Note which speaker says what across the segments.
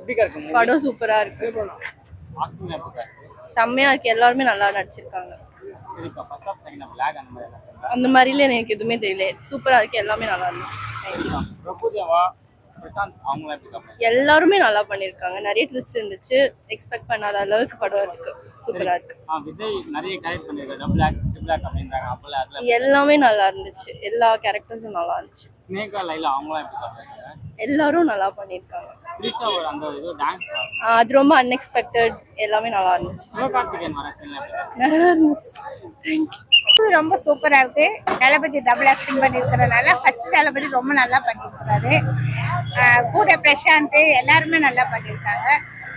Speaker 1: எப்படிக்கா இருக்கு movie?
Speaker 2: படம் சூப்பரா இருக்கு
Speaker 1: acting எல்லாம் எப்படிக்கா இருக்கு?
Speaker 2: செம்மையா இருக்கு எல்லாருமே நல்லா நடிச்சிருக்காங்க
Speaker 1: சரிக்கா first half second half lag அந்த மாதிரி எல்லாம் இருக்கா?
Speaker 2: அந்த மாதிரில எனக்கு எதுவுமே தெரியல சூப்பரா இருக்கு எல்லாமே நல்லா இருந்துச்சு
Speaker 1: சரிக்கா பிரபுதேவா பிரசாந்த் அவங்களாம் எப்படிக்கா பண்ணி-
Speaker 2: எல்லாருமே நல்லா பண்ணிருக்காங்க நிறைய ட்விஸ்ட் இருந்துச்சு எக்ஸ்பெக்ட் பண்ணாத அளவுக்கு படம் இருக்கு சூப்பரா இருக்கு
Speaker 1: ஆ விஜய் நிறைய கேரக்டர் பண்ணிருக்காரு டபுள் ஆக்ட் ட்ரிபிள் ஆக்ட் அப்படின்றாங்க அப்பல அதுல
Speaker 2: எல்லாமே நல்லா இருந்துச்சு எல்லா கேரக்டர்ஸும் நல்லா இருந்துச்சு
Speaker 1: ஸ்னேகா லைலா அவங்களாம் எப்படிக்கா பண்ணிருக்காங்க
Speaker 2: எல்லாரும் நல்லா பண்ணிருக்காங்க
Speaker 1: த்ரிஷா ஒரு அந்த இது டான்ஸ்
Speaker 2: ஆஹ் அது ரொம்ப அன்எக்ஸ்பெக்டட் எல்லாமே நல்லா இருந்துச்சு
Speaker 1: சிவகார்த்திகேயன் வர சீன்ல எப்படிக்கா
Speaker 2: நல்லா இருந்துச்சு தேங்க்யூ
Speaker 3: ரொம்ப சூப்பரா இருக்கு தளபதி டபுள் ஆக்ஷன் பண்ணிருக்கிறதுனால ஃபர்ஸ்ட் தளபதி ரொம்ப நல்லா பண்ணியிருக்கிறாரு ஆஹ் கூட பிரசாந்த் எல்லாருமே நல்லா பண்ணியிருக்காங்க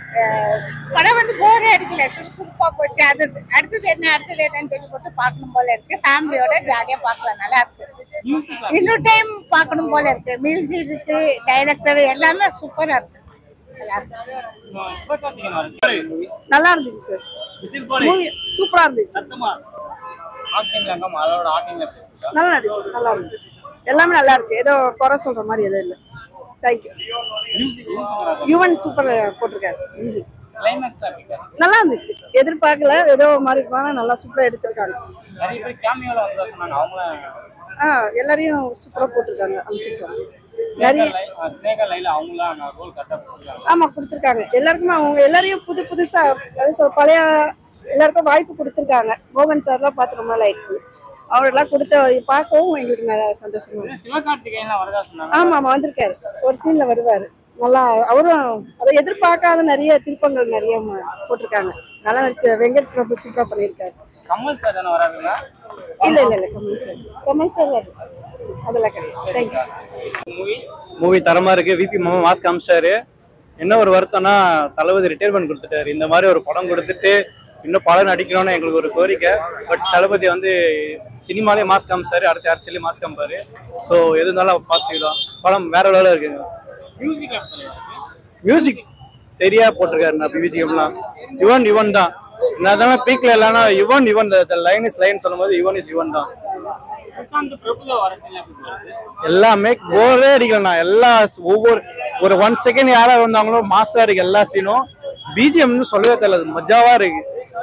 Speaker 3: ஆஹ் படம் வந்து போரே அடிக்கல சுறுசுறுப்பா போச்சு அது அடுத்தது என்ன அடுத்தது என்னன்னு சொல்லி போட்டு பார்க்கணும் போல இருக்கு ஃபேமிலியோட ஜாலியா பார்க்கலாம் நல்லா இருக்கு
Speaker 1: மியூசிக்ல
Speaker 3: இன்னொரு டைம் பார்க்கணும் போல இருக்கு மியூசிக் இருக்கு டைரக்டர் எல்லாமே சூப்பரா இருக்கு நல்லா இருக்கு
Speaker 1: சிவகார்த்திகேயன் வர சீன்
Speaker 3: நல்லா இருந்துச்சு சார்
Speaker 1: விசில் போடு
Speaker 3: சூப்பரா இருந்துச்சு
Speaker 1: சத்தமா ஆக்டிங்ல அங்க அதோட ஆக்டிங்ல எப்படி இருக்குக்கா?
Speaker 3: நல்லா இருக்கு நல்லா இருந்துச்சு எல்லாமே நல்லா இருக்கு ஏதோ குறை சொல்ற மாதிரி எதுவும் இல்லை thank you
Speaker 1: music music
Speaker 3: Yuvan super போட்டிருக்காரு மியூசிக்
Speaker 1: கிளைமேக்ஸ் எப்படிக்கா
Speaker 3: நல்லா இருந்துச்சு எதிர்பார்க்கல ஏதோ மாதிரி போனா நல்லா சூப்பரா எடுத்திருக்காங்க
Speaker 1: நிறைய பேர் கேமியோல வந்ததா சொன்னாங்க அவங்களும்
Speaker 3: ஆ எல்லாரையும் சூப்பரா போட்டிருக்காங்க அமைச்சிருக்காங்க நிறைய
Speaker 1: ஸ்னேகா லைலா அவங்களாம் ரோல் கரெக்டா போட்டுருக்காங்க
Speaker 3: ஆமா கொடுத்துருக்காங்க எல்லாருக்குமே அவங்க எல்லாரையும் புது புதுசா அது சொல் பழைய எல்லாருக்கும் வாய்ப்பு கொடுத்துருக்காங்க மோகன் சார்லாம் பார்த்து ரொம்ப நாள் ஆயிடுச்சு அவரெல்லாம் கொடுத்த பார்க்கவும் எங்களுக்கு நல்லா சந்தோஷமா இருக்கு.
Speaker 1: சிவகார்த்திகேயன் வரதா சொன்னாங்க
Speaker 3: ஆமா ஆமா வந்திருக்காரு ஒரு சீன்ல வருவாரு நல்லா அவரும் அதை எதிர்பார்க்காத நிறைய திருப்பங்கள் நிறைய ம- போட்டிருக்காங்க நல்லா நடிச்ச வெங்கட் பிரபு சூப்பரா பண்ணியிருக்காரு
Speaker 1: கமல் சார் தானே வராதுங்களா
Speaker 3: இல்ல இல்ல இல்ல கமல் சார் கமல் சார் அது அதெல்லாம் கிடையாது தேங்க்யூ
Speaker 1: மூவி
Speaker 4: மூவி தரமா இருக்கு விபி மாமா மாஸ்க் காமிச்சிட்டாரு என்ன ஒரு வருத்தம்னா தளபதி ரிட்டையர்மெண்ட் கொடுத்துட்டாரு இந்த மாதிரி ஒரு படம் கொடுத்துட்டு இன்னும் படம் நடிக்கணும்னு எங்களுக்கு ஒரு கோரிக்கை பட் தளபதி வந்து சினிமாலே மாஸ்க் காமிச்சாரு அடுத்த அரசியலே மாஸ்க் காமிப்பாரு ஸோ எது இருந்தாலும் பாசிட்டிவ் தான் படம் வேற லெவலில் இருக்குங்க
Speaker 1: மியூசிக் எப்படி இருக்கு
Speaker 4: மியூசிக் தெரியா போட்டிருக்காரு நான் பிவிஜிஎம்லாம் யுவன் யுவன் தான் நான் பீக்ல இல்லைன்னா Yuvan Yuvan line is line சொல்லும்போது யுவன் இஸ் யுவன் தான்
Speaker 1: பிரசாந்த் பிரபுதேவா வர சீன்ல எப்படி இருக்கு
Speaker 4: எல்லாமே போரே அடிக்கலண்ணா எல்லா ஸ்- ஒவ்வொரு ஒரு ஒன் செகண்ட் யாரா வந்தாங்களோ மாசா இருக்கு எல்லா சீனும் பிஜிஎம்னு சொல்லவே தெரியல மஜாவா இருக்கு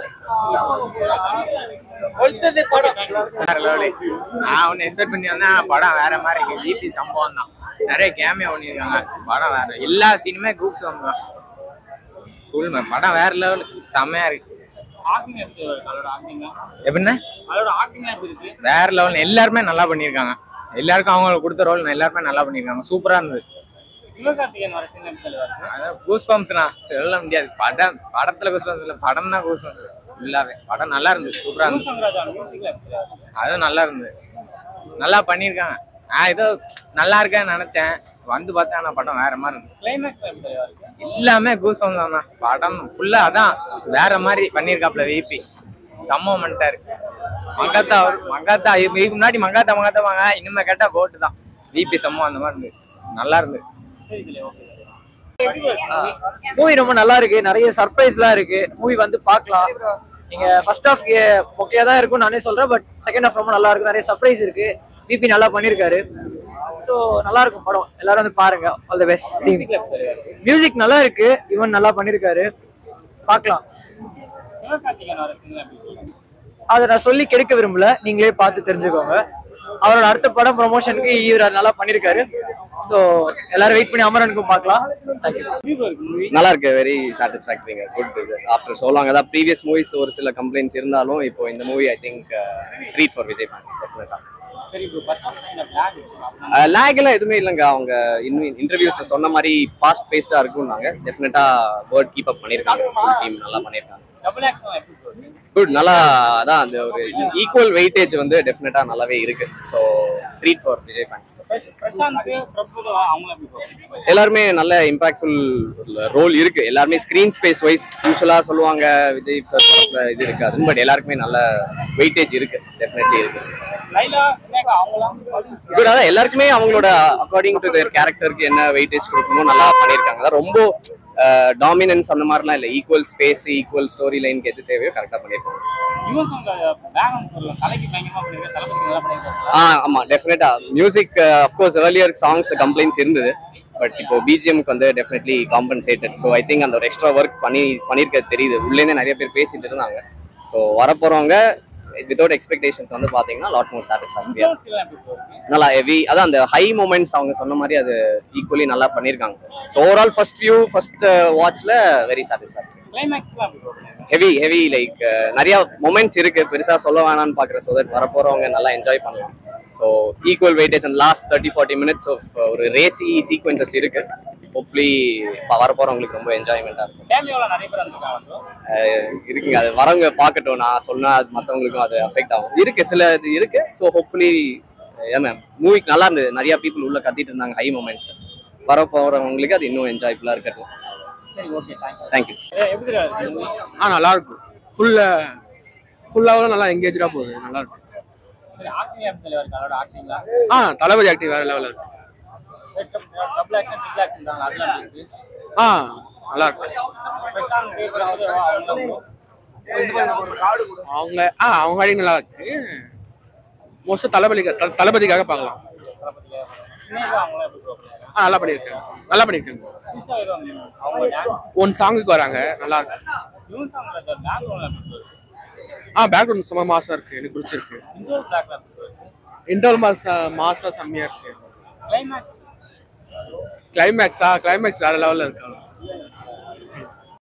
Speaker 5: வேற லெவலு நான் ஒன்று எக்ஸ்பெக்ட் பண்ணி வந்தேன் படம் வேற மாதிரி இருக்கு விபி சம்பவம் தான் நிறைய கேமியா பண்ணியிருக்காங்க படம் வேற எல்லா சீனுமே குரூப் சாங் தான் ஃபுல் படம் வேற லெவல் செம்மையா இருக்கு
Speaker 1: ஆக்டிங் எப்படி இருக்கு அதோட ஆக்டிங்
Speaker 5: எப்படின்னா
Speaker 1: அதோட ஆக்டிங் எப்படி இருக்கு
Speaker 5: வேற லெவல் எல்லாருமே நல்லா பண்ணியிருக்காங்க எல்லாருக்கும் அவங்களுக்கு கொடுத்த ரோல் எல்லாருமே நல்லா பண்ணியிருக்காங்க சூப்பரா இருந்தது
Speaker 1: சிவகார்த்திகேயன் வர சீன்ல எப்படி இருக்கு
Speaker 5: அதான் கூஸ் பம்ப்ஸ்னா சொல்ல முடியாது படம் படத்துல கூஸ் பம்ப்ஸ் இல்லை படம்னா கூஸ் பம்ப்ஸ் இல்லாவே படம் நல்லா இருந்தது சூப்பரா இருந்தது
Speaker 1: சங்கராஜா மியூசிக்ல எப்படி இருக்கு
Speaker 5: அதுவும் நல்லா இருந்தது நல்லா பண்ணியிருக்காங்க நான் ஏதோ நல்லா இருக்கேன்னு நினைச்சேன் வந்து பார்த்தா ஆனா படம் வேற மாதிரி இருந்தது
Speaker 1: கிளைமேக்ஸ் எப்படி இருக்கு
Speaker 5: எல்லாமே கூஸ் தான் படம் ஃபுல்லா அதான் வேற மாதிரி பண்ணியிருக்காப்ல விபி சம்பவம் பண்ணிட்டாரு மங்காத்தா அவர் மங்காத்தா இதுக்கு முன்னாடி மங்காத்தா மங்காத்தா வாங்க இனிமே கேட்டா கோட்டு தான் விபி சம்பவம் அந்த மாதிரி இருந்தது நல்லா இருந்தது
Speaker 1: சரி இதுல ஓகே எப்படி இருக்கு
Speaker 6: மூவி ரொம்ப நல்லா இருக்கு நிறைய சர்ப்ரைஸ்லாம் இருக்கு மூவி வந்து பார்க்கலாம் நீங்க ஃபர்ஸ்ட் ஹாஃப் ஓகே தான் இருக்கும் நானே சொல்றேன் பட் செகண்ட் ஹாஃப் ரொம்ப நல்லா இருக்கு நிறைய சர்ப்ரைஸ் இருக்கு பிபி நல்லா பண்ணிருக்காரு ஸோ நல்லா இருக்கும் படம் எல்லாரும் வந்து பாருங்க all the best team music நல்லா இருக்கு இவன் நல்லா பண்ணிருக்காரு பார்க்கலாம்
Speaker 1: சிவகார்த்திகேயன் வர சீன்ல எப்படி இருக்கு
Speaker 6: அதை நான் சொல்லி கெடுக்க விரும்பல நீங்களே பார்த்து தெரிஞ்சுக்கோங்க அவரோட அடுத்த படம் ப்ரொமோஷனுக்கு இவர் நல்லா பண்ணிருக்காரு ஸோ எல்லாரும் வெயிட் பண்ணி அமரனுக்கும் பார்க்கலாம் தேங்க்யூ
Speaker 1: எப்படி இருக்கு மூவி
Speaker 7: நல்லா இருக்கு வெரி சாட்டிஸ்ஃபேக்டரிங்க குட் இது ஆஃப்டர் so long அதான் ப்ரீவியஸ் மூவிஸ் ஒரு சில கம்ப்ளைண்ட்ஸ் இருந்தாலும் இப்போ இந்த movie I think treat for Vijay fans டெஃபினட்டா
Speaker 1: சரி bro first half second block இருக்கு
Speaker 7: லேக் எல்லாம் எதுவுமே இல்லைங்க அவங்க இன்னும் இன்டர்வியூஸ்ல சொன்ன மாதிரி ஃபாஸ்ட் பேஸ்டா இருக்கும்னாங்க டெஃபினட்டா வேர்ட் கீப் அப் பண்ணியிருக்காங்க ஃபுல் டீம் நல்லா பண்ணியிருக்காங்க
Speaker 1: டபுள் ஆக்ஷன் எப்படி bro இருக்கு
Speaker 7: குட் நல்லா அதான் அந்த ஒரு ஈக்குவல் வெயிட்டேஜ் வந்து டெஃபினட்டா நல்லாவே இருக்கு so treat for Vijay fans
Speaker 1: பிரஸ்- பிரசாந்த் பிரபுதேவா அவங்க எப்படி bro இருக்கு
Speaker 7: எல்லாருமே நல்ல இம்பாக்ட்ஃபுல் ரோல் இருக்கு எல்லாருமே ஸ்கிரீன் ஸ்பேஸ் வைஸ் யூஸ்வலா சொல்லுவாங்க விஜய் சார் இது இருக்காது பட் எல்லாருக்குமே நல்ல வெயிட்டேஜ் இருக்கு டெஃபினெட்லி இருக்கு
Speaker 1: லைலா சினேகா அவங்களாம்
Speaker 7: குட் அதான் எல்லாருக்குமே அவங்களோட அக்கார்டிங் டு தேர் கேரக்டருக்கு என்ன வெயிட்டேஜ் கொடுக்கணும் நல்லா பண்ணியிருக்காங்க அதான் ரொம்ப டாமினன்ஸ் அந்த மாதிரிலாம் இல்லை ஈக்குவல் ஸ்பேஸ் ஈக்குவல் ஸ்டோரி லைனுக்கு எது தேவையோ கரெக்டாக பண்ணியிருக்காங்க
Speaker 1: யுவன் சங்க பேக்ரவுண்ட் சொல்லலாம் தலைக்கு பயங்கரமா பண்ணிருக்காரு தளபதி நல்லா பண்ணிருக்காரு
Speaker 7: ஆ ஆமா டெஃபினட்டா music of course earlier songs complaints இருந்தது பட் இப்போ பிஜிஎம்க்கு வந்து definitely compensated so I think அந்த ஒரு எக்ஸ்ட்ரா ஒர்க் பண்ணி பண்ணியிருக்கிறது தெரியுது உள்ளேருந்தே நிறைய பேர் பேசிட்டு இருந்தாங்க ஸோ வரப்போறவங்க வித்தவுட் எக்ஸ்பெக்டேஷன்ஸ் வந்து பார்த்தீங்கன்னா லாட் மோர் சாட்டிஸ்ஃபேக்டரியா
Speaker 1: Influence எல்லாம் எப்படி போகுது
Speaker 7: நல்லா ஹெவி அதான் அந்த ஹை மூமெண்ட்ஸ் அவங்க சொன்ன மாதிரி அது ஈக்குவலி நல்லா பண்ணியிருக்காங்க so overall first view first வாட்ச்ல வெரி சாட்டிஸ்ஃபேக்டரி
Speaker 1: கிளைமேக்ஸ்லாம் எப்படி போகுது
Speaker 7: ஹெவி ஹெவி லைக் நிறைய மொமெண்ட்ஸ் இருக்கு பெருசா சொல்ல வேணாம்னு பாக்குற ஸோ தட் வரப்போறவங்க நல்லா என்ஜாய் பண்ணலாம் ஸோ ஈக்குவல் வெயிட்டேஜ் அந்த last thirty forty minutes of ஒரு ரேசி சீக்வன்சஸ் இருக்கு ஹோப்ஃபுல்லி வரப்போறவங்களுக்கு ரொம்ப என்ஜாய்மெண்டா இருக்கும்
Speaker 1: கேமியோல நிறைய பேர் வந்திருக்காங்க bro.
Speaker 7: அஹ் இருக்குங்க அது வரவங்க பார்க்கட்டும் நான் சொன்னா அது மற்றவங்களுக்கும் அது அஃபெக்ட் ஆகும் இருக்கு சில இது இருக்கு ஸோ ஹோப்ஃபுல்லி ஏன் மேம் மூவிக்கு நல்லா இருந்தது நிறைய பீப்புள் உள்ள கத்திட்டு இருந்தாங்க ஹை மூமெண்ட்ஸ் வர போறவங்களுக்கு அது இன்னும் என்ஜாய்ஃபுல்லா இருக்கட்டும்
Speaker 1: சரி ஓகே தேங்க்யூ
Speaker 7: தேங்க்யூ
Speaker 1: எப்படி இருக்கு மூவி
Speaker 8: ஆ நல்லா இருக்கும் ஃபுல்ல ஃபுல்லாகவும் நல்லா எங்கேஜாக போகுது நல்லா இருக்கு
Speaker 1: சரி ஆக்டிங் எப்படி இருக்கு அதோட ஆக்டிங்லாம்
Speaker 8: ஆ தளபதி ஆக்டிங் வேற லெவலில் இருக்கு
Speaker 1: டபுள் ஆக்ஷன் ட்ரிபிள் ஆக்ஷன் தான் அதெல்லாம் எப்படி இருக்கு
Speaker 8: ஆ நல்லா இருக்கு
Speaker 1: பிரசாந்த் கேட்குறது அவங்க
Speaker 8: அவங்க ஆ அவங்க ஆக்டிங் நல்லா இருக்கு மோஸ்ட்டாக தளபதி த- தளபதிக்காக பார்க்கலாம்
Speaker 1: சினேகா அவங்களாம் எப்படி ப்ரோ
Speaker 8: ஆ நல்லா பண்ணியிருக்காங்க நல்லா பண்ணியிருக்காங்க
Speaker 1: புதுசாக வருவாங்க அவங்க டான்ஸ்
Speaker 8: ஒன் சாங்குக்கு வராங்க நல்லா இருக்கு
Speaker 1: யூன் சாங்ல இந்த பேக்ரவுண்ட்ல எப்படி ப்ரோ
Speaker 8: ஆ பேக்ரவுண்ட் செம்ம மாசா இருக்கு எனக்கு பிடிச்சிருக்கு
Speaker 1: இன்டோர் பிளாக்ல எப்படி ப்ரோ
Speaker 8: இன்டர்வல் மாசா மாசா செம்மையா இருக்கு
Speaker 1: கிளைமேக்ஸ்
Speaker 8: கிளைமேக்ஸா கிளைமேக்ஸ் வேற லெவலில் இருக்கு